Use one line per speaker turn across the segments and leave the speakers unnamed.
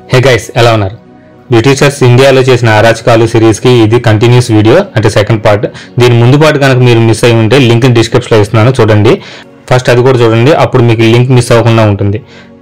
hey guys ఎలా ఉన్నారు Britishers ఇండియాలో చేసిన అరాచకాలు సిరీస్ కి ఇది కంటిన్యూస్ వీడియో అంటే సెకండ్ పార్ట్ దీని ముందు పార్ట్ కనుక మీరు మిస్ అయి ఉంటే లింక్ డిస్క్రిప్షన్ లో ఇస్తున్నాను చూడండి ఫస్ట్ అది కూడా చూడండి అప్పుడు మీకు లింక్ మిస్ అవ్వకుండా ఉంటుంది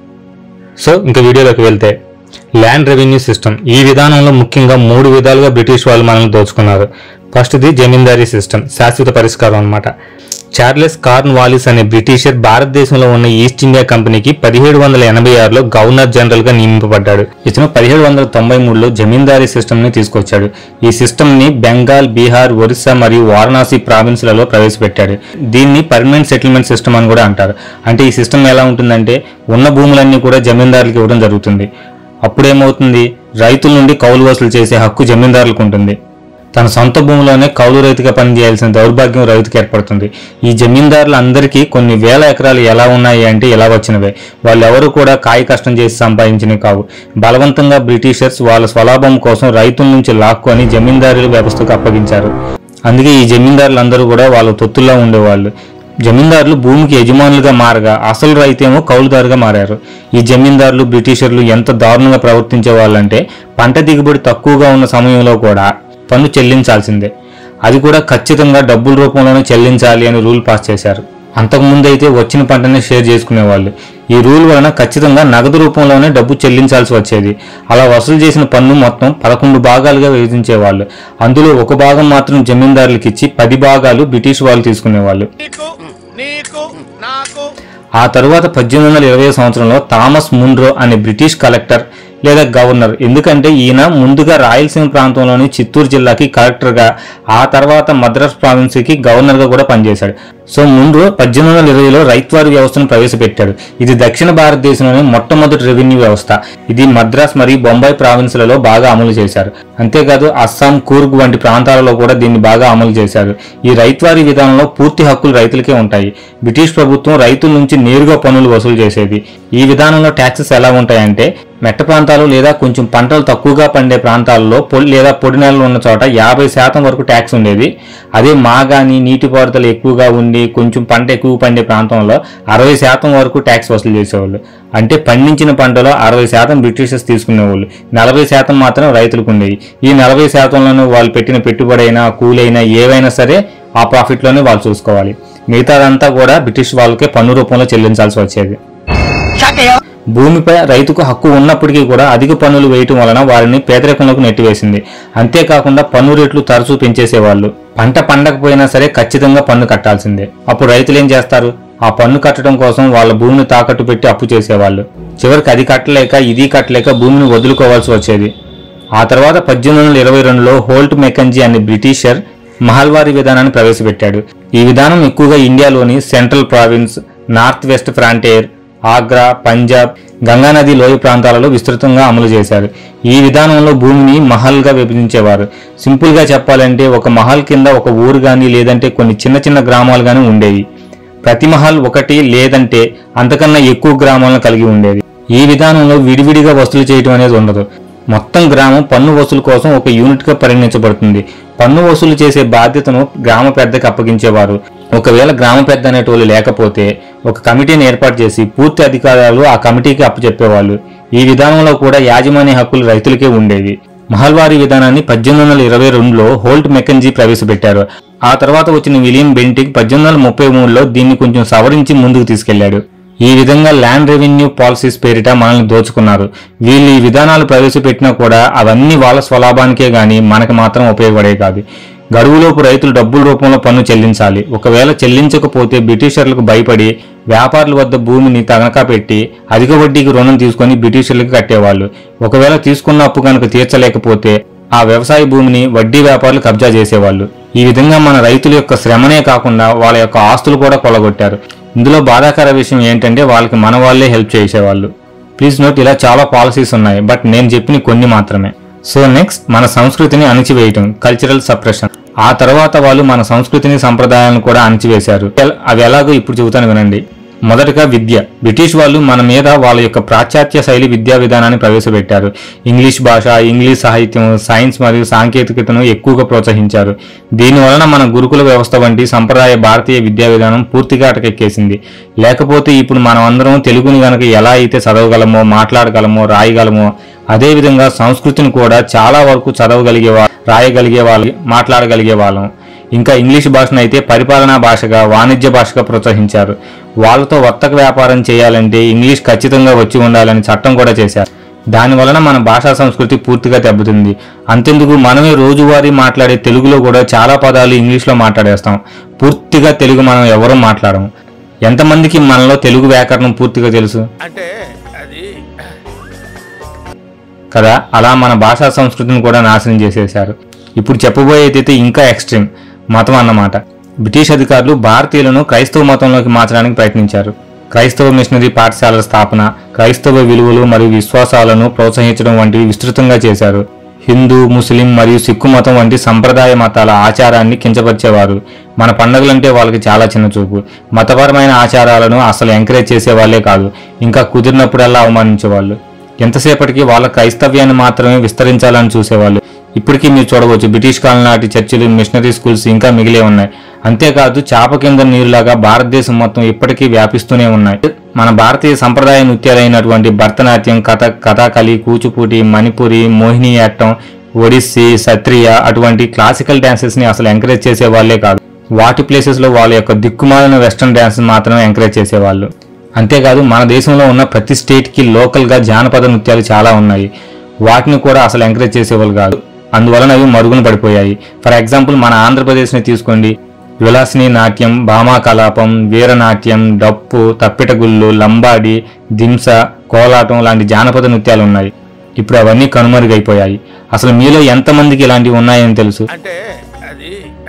సో ఇంకా వీడియోలోకి వెళ్తే ల్యాండ్ రెవెన్యూ సిస్టమ్ ఈ విధానంలో ముఖ్యంగా మూడు విధాలుగా బ్రిటిష్ వాళ్ళు మనల్ని దోచుకున్నారు ఫస్ట్ది జమీందారీ సిస్టమ్ శాశ్వత పరిష్కారం అన్నమాట చార్లెస్ కార్న్ వాలిస్ అనే బ్రిటిషర్ భారతదేశంలో ఉన్న ఈస్ట్ ఇండియా కంపెనీకి పదిహేడు వందల ఎనభై ఆరులో గవర్నర్ జనరల్ గా నియమింపబడ్డాడు ఇతను పదిహేడు వందల తొంభై మూడులో జమీందారీ సిస్టమ్ ని తీసుకొచ్చాడు ఈ సిస్టమ్ ని బెంగాల్ బీహార్ ఒరిస్సా మరియు వారణాసి ప్రావిన్స్లలో ప్రవేశపెట్టాడు దీన్ని పర్మనెంట్ సెటిల్మెంట్ సిస్టమ్ అని కూడా అంటారు అంటే ఈ సిస్టమ్ ఎలా ఉంటుందంటే ఉన్న భూములన్నీ కూడా జమీందారులకు ఇవ్వడం జరుగుతుంది అప్పుడేమవుతుంది రైతుల నుండి కౌలు వసూలు చేసే హక్కు జమీందారులకు ఉంటుంది తన సొంత భూమిలోనే కౌలు రైతుగా పనిచేయాల్సిన దౌర్భాగ్యం రైతుకి ఏర్పడుతుంది ఈ జమీందారులు అందరికీ కొన్ని వేల ఎకరాలు ఎలా ఉన్నాయి అంటే ఇలా వచ్చినవే వాళ్ళెవరూ కూడా కాయ కష్టం చేసి సంపాదించినవి కావు బలవంతంగా బ్రిటిషర్స్ వాళ్ళ స్వలాభం కోసం రైతుల నుంచి లాక్కొని జమీందారుల వ్యవస్థకు అప్పగించారు అందుకే ఈ జమీందారులందరూ కూడా వాళ్ళ తొత్తుల్లో ఉండేవాళ్ళు జమీందారులు భూమికి యజమానులుగా మారగా అసలు రైతేమో కౌలుదారుగా మారారు ఈ జమీందారులు బ్రిటిషర్లు ఎంత దారుణంగా ప్రవర్తించే వాళ్ళంటే పంట దిగుబడి తక్కువగా ఉన్న సమయంలో కూడా పన్ను చెల్లించాల్సిందే అది కూడా ఖచ్చితంగా డబ్బుల రూపంలోనే చెల్లించాలి అని రూల్ పాస్ చేశారు అంతకుముందు అయితే వచ్చిన పంటనే షేర్ చేసుకునేవాళ్ళు ఈ రూల్ వలన ఖచ్చితంగా నగదు రూపంలోనే డబ్బు చెల్లించాల్సి వచ్చేది అలా వసూలు చేసిన పన్ను మొత్తం పదకొండు భాగాలుగా విభజించేవాళ్ళు అందులో ఒక భాగం మాత్రం జమీందారులకు ఇచ్చి పది భాగాలు బ్రిటిష్ వాళ్ళు తీసుకునేవాళ్ళు
నీకు నీకు నాకు
ఆ తరువాత పద్దెనిమిది వందల ఇరవై సంవత్సరంలో థామస్ మున్రో అనే బ్రిటిష్ కలెక్టర్ లేదా గవర్నర్ ఎందుకంటే ఈయన ముందుగా రాయలసీమ ప్రాంతంలోని చిత్తూరు జిల్లాకి కలెక్టర్గా ఆ తర్వాత మద్రాస్ ప్రావిన్స్కి గవర్నర్గా కూడా పనిచేశాడు సో ముందు పద్దెనిమిది వందల ఇరవైలో రైత్వారి వ్యవస్థను ప్రవేశపెట్టాడు ఇది దక్షిణ భారతదేశంలోని మొట్టమొదటి రెవెన్యూ వ్యవస్థ ఇది మద్రాస్ మరియు బొంబాయి ప్రావిన్స్లలో బాగా అమలు చేశారు అంతేకాదు అస్సాం కూర్గ్ వంటి ప్రాంతాలలో కూడా దీన్ని బాగా అమలు చేశారు ఈ రైత్వారీ విధానంలో పూర్తి హక్కులు రైతులకే ఉంటాయి బ్రిటిష్ ప్రభుత్వం రైతుల నుంచి నేరుగా పన్నులు వసూలు చేసేది ఈ విధానంలో ట్యాక్సెస్ ఎలా ఉంటాయంటే మెట్ట ప్రాంతాలు లేదా కొంచెం పంటలు తక్కువగా పండే ప్రాంతాల్లో పొడి లేదా పొడి నేలలు ఉన్న చోట యాభై శాతం వరకు ట్యాక్స్ ఉండేది అదే మాగాని నీటిపారుదల ఎక్కువగా ఉండి కొంచెం పంట ఎక్కువ పండే ప్రాంతంలో అరవై శాతం వరకు ట్యాక్స్ వసూలు చేసేవాళ్ళు అంటే పండించిన పంటలో అరవై శాతం బ్రిటిషర్స్ తీసుకునేవాళ్ళు నలభై శాతం మాత్రం రైతులకు ఉండేవి ఈ నలభై శాతంలోనూ వాళ్ళు పెట్టిన పెట్టుబడి అయినా కూలైనా ఏవైనా సరే ఆ ప్రాఫిట్లోనే వాళ్ళు చూసుకోవాలి మిగతాదంతా కూడా బ్రిటిష్ వాళ్ళకే పన్ను రూపంలో చెల్లించాల్సి వచ్చేది భూమిపై రైతుకు హక్కు ఉన్నప్పటికీ కూడా అధిక పన్నులు వేయటం వలన వారిని పేదరికంలోకి నెట్టివేసింది అంతేకాకుండా పన్ను రేట్లు తరచూ పెంచేసేవాళ్ళు పంట పండకపోయినా సరే ఖచ్చితంగా పన్ను కట్టాల్సిందే అప్పుడు రైతులు ఏం చేస్తారు ఆ పన్ను కట్టడం కోసం వాళ్ళ భూమిని తాకట్టు పెట్టి అప్పు చేసేవాళ్ళు చివరికి అది కట్టలేక ఇది కట్టలేక భూమిని వదులుకోవాల్సి వచ్చేది ఆ తర్వాత పద్దెనిమిది వందల ఇరవై రెండులో హోల్ట్ మెకంజీ అనే బ్రిటిషర్ మహల్వారీ విధానాన్ని ప్రవేశపెట్టాడు ఈ విధానం ఎక్కువగా ఇండియాలోని central province north west frontier Agra Punjab గంగానది లోయ ప్రాంతాలలో విస్తృతంగా అమలు చేశారు ఈ విధానంలో భూమిని మహల్గా విభజించేవారు సింపుల్గా చెప్పాలంటే ఒక మహల్ కింద ఒక ఊరు కానీ లేదంటే కొన్ని చిన్న చిన్న గ్రామాలు కానీ ఉండేవి ప్రతి మహల్ ఒకటి లేదంటే అంతకన్నా ఎక్కువ గ్రామాలను కలిగి ఉండేది ఈ విధానంలో విడివిడిగా వసూలు చేయటం అనేది ఉండదు మొత్తం గ్రామం పన్ను వసూలు కోసం ఒక యూనిట్గా పరిగణించబడుతుంది పన్ను వసూలు చేసే బాధ్యతను గ్రామ పెద్దకి అప్పగించేవారు ఒకవేళ గ్రామ పెద్ద అనేటోళ్ళు లేకపోతే ఒక కమిటీని ఏర్పాటు చేసి పూర్తి అధికారాలు ఆ కమిటీకి అప్పచెప్పేవాళ్ళు ఈ విధానంలో కూడా యాజమాన్య హక్కులు రైతులకే ఉండేవి మహల్వారీ విధానాన్ని పద్దెనిమిది వందల ఇరవై రెండులో హోల్ట్ మెకంజీ ప్రవేశపెట్టారు ఆ తర్వాత వచ్చిన విలియం బెంటిక్ పద్దెనిమిది వందల ముప్పై మూడులో దీన్ని కొంచెం సవరించి ముందుకు తీసుకెళ్లాడు ఈ విధంగా ల్యాండ్ రెవెన్యూ పాలసీస్ పేరిట మనల్ని దోచుకున్నారు వీళ్ళు ఈ విధానాలు ప్రవేశపెట్టినా కూడా అవన్నీ వాళ్ళ స్వలాభానికే గాని మనకు మాత్రం ఉపయోగపడే కాదు గడువులోపు రైతులు డబ్బుల రూపంలో పన్ను చెల్లించాలి ఒకవేళ చెల్లించకపోతే బ్రిటిషర్లకు భయపడి వ్యాపారుల వద్ద భూమిని తనఖా పెట్టి అధిక వడ్డీకి రుణం తీసుకొని బ్రిటిషర్లకు కట్టేవాళ్ళు ఒకవేళ తీసుకున్న అప్పు కనుక తీర్చలేకపోతే ఆ వ్యవసాయ భూమిని వడ్డీ వ్యాపారులు కబ్జా చేసేవాళ్ళు ఈ విధంగా మన రైతుల యొక్క శ్రమనే కాకుండా వాళ్ళ యొక్క ఆస్తులు కూడా కొలగొట్టారు ఇందులో బాధాకర విషయం ఏంటంటే వాళ్ళకి మన వాళ్ళే హెల్ప్ చేసేవాళ్ళు ప్లీజ్ నోట్ ఇలా చాలా పాలసీస్ ఉన్నాయి బట్ నేను చెప్పిన కొన్ని మాత్రమే సో నెక్స్ట్ మన సంస్కృతిని అణిచివేయటం కల్చరల్ సప్రెషన్ ఆ తర్వాత వాళ్ళు మన సంస్కృతిని సంప్రదాయాలను కూడా అణిచివేశారు ఎల్- అవి ఎలాగో ఇప్పుడు చెబుతాను వినండి మొదటగా విద్య బ్రిటిష్ వాళ్ళు మన మీద వాళ్ళ యొక్క పాశ్చాత్య శైలి విద్యా విధానాన్ని ప్రవేశపెట్టారు ఇంగ్లీష్ భాష ఇంగ్లీష్ సాహిత్యం సైన్స్ మరియు సాంకేతికతను ఎక్కువగా ప్రోత్సహించారు దీని వలన మన గురుకుల వ్యవస్థ వంటి సంప్రదాయ భారతీయ విద్యా విధానం పూర్తిగా అటకెక్కేసింది లేకపోతే ఇప్పుడు మనం అందరం తెలుగుని గనక ఎలా అయితే చదవగలమో మాట్లాడగలమో రాయగలమో అదేవిధంగా సంస్కృతిని కూడా చాలా వరకు చదవగలిగే వాళ్ళు రాయగలిగే వాళ్ళు మాట్లాడగలిగే వాళ్ళం ఇంకా ఇంగ్లీష్ భాషను అయితే పరిపాలనా భాషగా వాణిజ్య భాషగా ప్రోత్సహించారు వాళ్ళతో వర్తక వ్యాపారం చేయాలంటే ఇంగ్లీష్ ఖచ్చితంగా వచ్చి ఉండాలని చట్టం కూడా చేశారు దాని వలన మన భాషా సంస్కృతి పూర్తిగా దెబ్బతింది అంతెందుకు మనమే రోజువారీ మాట్లాడే తెలుగులో కూడా చాలా పదాలు ఇంగ్లీష్లో మాట్లాడేస్తాం పూర్తిగా తెలుగు మనం ఎవరూ మాట్లాడము ఎంతమందికి మనలో తెలుగు వ్యాకరణం పూర్తిగా తెలుసు
అంటే అది
కదా అలా మన భాషా సంస్కృతిని కూడా నాశనం చేసేశారు ఇప్పుడు చెప్పబోయేది అయితే ఇంకా ఎక్స్ట్రీమ్ మతం అన్నమాట బ్రిటిష్ అధికారులు భారతీయులను క్రైస్తవ మతంలోకి మార్చడానికి ప్రయత్నించారు క్రైస్తవ మిషనరీ పాఠశాలల స్థాపన క్రైస్తవ విలువలు మరియు విశ్వాసాలను ప్రోత్సహించడం వంటివి విస్తృతంగా చేశారు హిందూ ముస్లిం మరియు సిక్కు మతం వంటి సంప్రదాయ మతాల ఆచారాన్ని కించపరిచేవారు మన పండుగలంటే వాళ్ళకి చాలా చిన్న చూపు మతపరమైన ఆచారాలను అసలు ఎంకరేజ్ చేసే వాళ్ళే కాదు ఇంకా కుదిరినప్పుడల్లా అవమానించేవాళ్ళు ఎంతసేపటికి వాళ్ళ క్రైస్తవ్యాన్ని మాత్రమే విస్తరించాలని చూసేవాళ్ళు ఇప్పటికీ మీరు చూడవచ్చు బ్రిటిష్ కాలం నాటి చర్చిలు మిషనరీ స్కూల్స్ ఇంకా మిగిలే ఉన్నాయి అంతేకాదు చాప కింద నీరులాగా భారతదేశం మొత్తం ఇప్పటికీ వ్యాపిస్తూనే ఉన్నాయి మన భారతీయ సంప్రదాయ నృత్యాలైనటువంటి భరతనాట్యం కథక్ కథాకళి కూచిపూడి మణిపురి మోహినియాట్టం ఒడిస్సీ సత్రియ అటువంటి క్లాసికల్ డాన్సెస్ ని అసలు ఎంకరేజ్ చేసే వాళ్ళే కాదు వాటి ప్లేసెస్ లో వాళ్ళ యొక్క దిక్కుమాలిన వెస్టర్న్ డాన్స్ మాత్రమే ఎంకరేజ్ చేసేవాళ్ళు అంతేకాదు మన దేశంలో ఉన్న ప్రతి స్టేట్ కి లోకల్ గా జానపద నృత్యాలు చాలా ఉన్నాయి వాటిని కూడా అసలు ఎంకరేజ్ చేసేవాళ్ళు కాదు అందువలన అవి మరుగున పడిపోయాయి ఫర్ ఎగ్జాంపుల్ మన ఆంధ్రప్రదేశ్ని తీసుకోండి విలాసిని నాట్యం భామా కలాపం వీరనాట్యం డప్పు తప్పిటగుళ్ళు లంబాడి దింస కోలాటం లాంటి జానపద నృత్యాలు ఉన్నాయి ఇప్పుడు అవన్నీ కనుమరుగైపోయాయి అసలు మీలో ఎంతమందికి ఇలాంటివి ఉన్నాయని తెలుసు
అంటే అది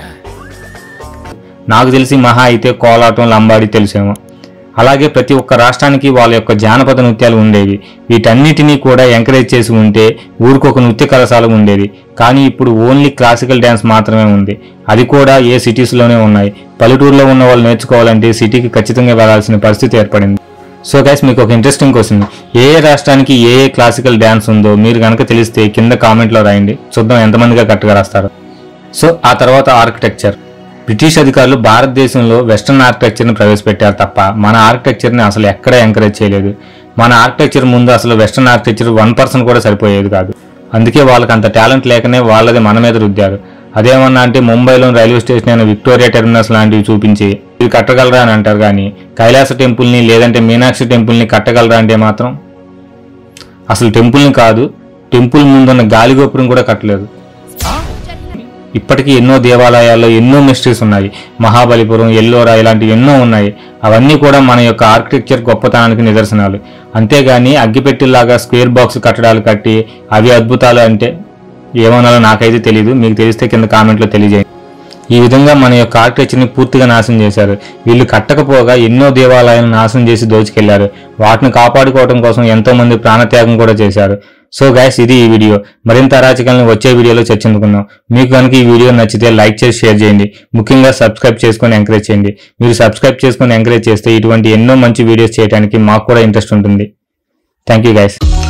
నాకు తెలిసి మహా అయితే కోలాటం లంబాడి తెలుసేమో అలాగే ప్రతి ఒక్క రాష్ట్రానికి వాళ్ళ యొక్క జానపద నృత్యాలు ఉండేవి వీటన్నిటినీ కూడా ఎంకరేజ్ చేసి ఉంటే ఊరికొక నృత్య కళాశాల ఉండేది కానీ ఇప్పుడు ఓన్లీ క్లాసికల్ డ్యాన్స్ మాత్రమే ఉంది అది కూడా ఏ సిటీస్లోనే ఉన్నాయి పల్లెటూరులో ఉన్న వాళ్ళు నేర్చుకోవాలంటే సిటీకి ఖచ్చితంగా వెళ్లాల్సిన పరిస్థితి ఏర్పడింది సో గైస్ మీకు ఒక ఇంట్రెస్టింగ్ క్వశ్చన్ ఏ ఏ రాష్ట్రానికి ఏ ఏ క్లాసికల్ డ్యాన్స్ ఉందో మీరు కనుక తెలిస్తే కింద కామెంట్లో రాయండి చూద్దాం ఎంతమందిగా కరెక్ట్గా రాస్తారు సో ఆ తర్వాత ఆర్కిటెక్చర్ బ్రిటిష్ అధికారులు భారతదేశంలో వెస్టర్న్ ఆర్కిటెక్చర్ని ప్రవేశపెట్టారు తప్ప మన ఆర్కిటెక్చర్ని అసలు ఎక్కడా ఎంకరేజ్ చేయలేదు మన ఆర్కిటెక్చర్ ముందు అసలు వెస్టర్న్ ఆర్కిటెక్చర్ వన్ పర్సన్ కూడా సరిపోయేది కాదు అందుకే వాళ్ళకి అంత టాలెంట్ లేకనే వాళ్ళది మన మీద రుద్దారు అదేమన్నా అంటే ముంబైలో రైల్వే స్టేషన్ అయిన విక్టోరియా టెర్మినస్ లాంటివి చూపించి ఇవి కట్టగలరా అని అంటారు కానీ కైలాస టెంపుల్ని లేదంటే మీనాక్షి టెంపుల్ని కట్టగలరా అంటే మాత్రం అసలు టెంపుల్ని కాదు టెంపుల్ ముందున్న గాలి గోపురం కూడా కట్టలేదు ఇప్పటికీ ఎన్నో దేవాలయాల్లో ఎన్నో మిస్టరీస్ ఉన్నాయి మహాబలిపురం ఎల్లోరా ఇలాంటివి ఎన్నో ఉన్నాయి అవన్నీ కూడా మన యొక్క ఆర్కిటెక్చర్ గొప్పతనానికి నిదర్శనాలు అంతేగాని అగ్గిపెట్టిలాగా స్క్వేర్ బాక్స్ కట్టడాలు కట్టి అవి అద్భుతాలు అంటే ఏమన్నాలో నాకైతే తెలియదు మీకు తెలిస్తే కింద కామెంట్లో తెలియజేయండి ఈ విధంగా మన యొక్క ఆర్కిటెక్చర్ని పూర్తిగా నాశనం చేశారు వీళ్ళు కట్టకపోగా ఎన్నో దేవాలయాలను నాశనం చేసి దోచుకెళ్లారు వాటిని కాపాడుకోవడం కోసం ఎంతో మంది ప్రాణత్యాగం కూడా చేశారు సో గైస్ ఇది ఈ వీడియో మరింత అరాచకాలను వచ్చే వీడియోలో చర్చించుకుందాం మీకు కనుక ఈ వీడియో నచ్చితే లైక్ చేసి షేర్ చేయండి ముఖ్యంగా సబ్స్క్రైబ్ చేసుకొని ఎంకరేజ్ చేయండి మీరు సబ్స్క్రైబ్ చేసుకొని ఎంకరేజ్ చేస్తే ఇటువంటి ఎన్నో మంచి వీడియోస్ చేయడానికి మాకు కూడా ఇంట్రెస్ట్ ఉంటుంది థ్యాంక్ యూ గైస్